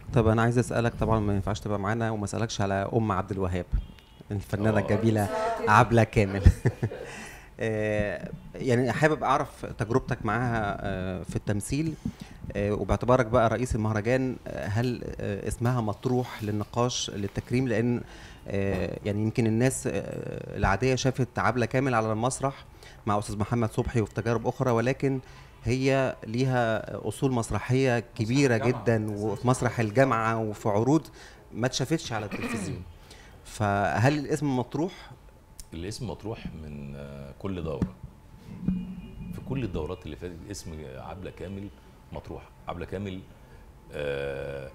طب انا عايز اسالك طبعا ما ينفعش تبقى معانا وما اسالكش على ام عبد الوهاب الفنانه آه. الجميله عبله كامل آه، يعني حابب اعرف تجربتك معاها آه، في التمثيل آه، وباعتبارك بقى رئيس المهرجان آه، هل آه، اسمها مطروح للنقاش للتكريم لان آه، يعني يمكن الناس آه، العاديه شافت عبله كامل على المسرح مع استاذ محمد صبحي وفي تجارب اخرى ولكن هي ليها اصول مسرحيه كبيره الجامعة. جدا وفي مسرح الجامعه وفي عروض ما اتشافتش على التلفزيون فهل الاسم مطروح الاسم مطروح من آه، كل دوره في كل الدورات اللي فاتت اسم عبله كامل مطروح عبله كامل آه،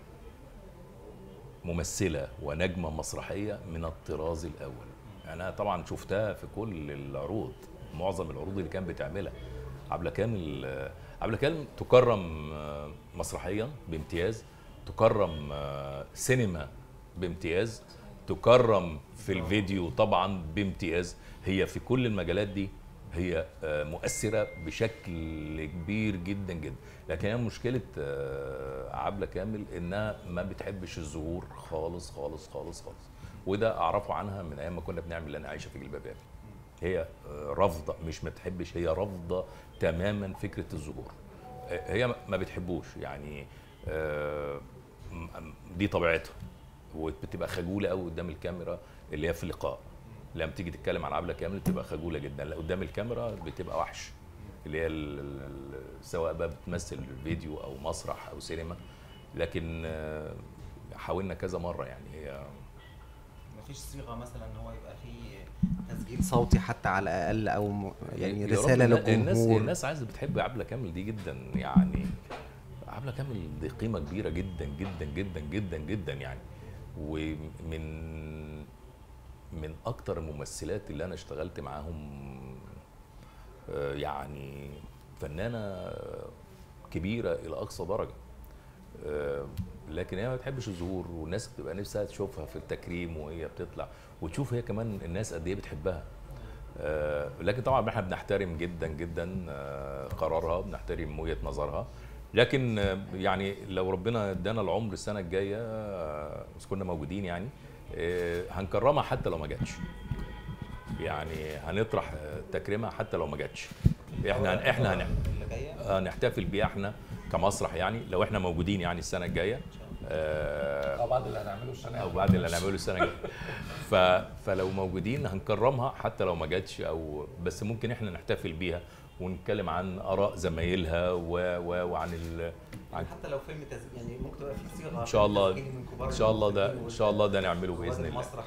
ممثله ونجمه مسرحيه من الطراز الاول انا طبعا شفتها في كل العروض معظم العروض اللي كان بتعملها عبله كامل آه، عبله كامل تكرم آه، مسرحيا بامتياز تكرم آه، سينما بامتياز تكرم في الفيديو طبعا بامتياز هي في كل المجالات دي هي آه، مؤثره بشكل كبير جدا جدا لكن هي مشكله آه، عبله كامل انها ما بتحبش الظهور خالص خالص خالص خالص وده اعرفه عنها من ايام ما كنا بنعمل انا عايشه في جلباب ابي هي آه، رافضه مش ما بتحبش هي رافضه تماما فكره الظهور آه، هي ما بتحبوش يعني آه، م- م- دي طبيعتها وبتبقى خجوله قوي قدام الكاميرا اللي هي في اللقاء لما تيجي تتكلم عن عبله كامل بتبقى خجوله جدا لا قدام الكاميرا بتبقى وحش اللي هي ال- ال- ال- سواء بقى بتمثل فيديو او مسرح او سينما لكن آه، حاولنا كذا مره يعني هي مفيش صيغه مثلا ان هو يبقى فيه تسجيل صوتي حتى على الاقل او م- يعني يا رب رساله النا- الناس للجمهور الناس عايزه بتحب عبله كامل دي جدا يعني عبله كامل دي قيمه كبيره جدا جدا جدا جدا جدا يعني ومن من اكتر الممثلات اللي انا اشتغلت معاهم آه، يعني فنانه كبيره الى اقصى درجه آه، لكن هي ما بتحبش الظهور والناس بتبقى نفسها تشوفها في التكريم وهي بتطلع وتشوف هي كمان الناس قد ايه بتحبها آه، لكن طبعا احنا بنحترم جدا جدا آه، قرارها بنحترم وجهه نظرها لكن آه، يعني لو ربنا ادانا العمر السنه الجايه آه، بس كنا موجودين يعني آه، هنكرمها حتى لو ما جاتش يعني هنطرح آه، تكريمها حتى لو ما جاتش احنا هن- احنا هن- اللي جايه آه، نحتفل بيها احنا كمسرح يعني لو احنا موجودين يعني السنه الجايه آه، او بعد اللي هنعمله السنه او دي. بعد اللي هنعمله السنه الجايه ف... فلو موجودين هنكرمها حتى لو ما جاتش او بس ممكن احنا نحتفل بيها ونتكلم عن اراء زمايلها و... و... وعن ال... عن حتى لو فيلم تسجيل يعني ممكن تبقى في صيغه ان شاء الله تسجيل من كبار ان شاء الله ده الممثلين ان شاء الله ده نعمله ورواد باذن الله المسرح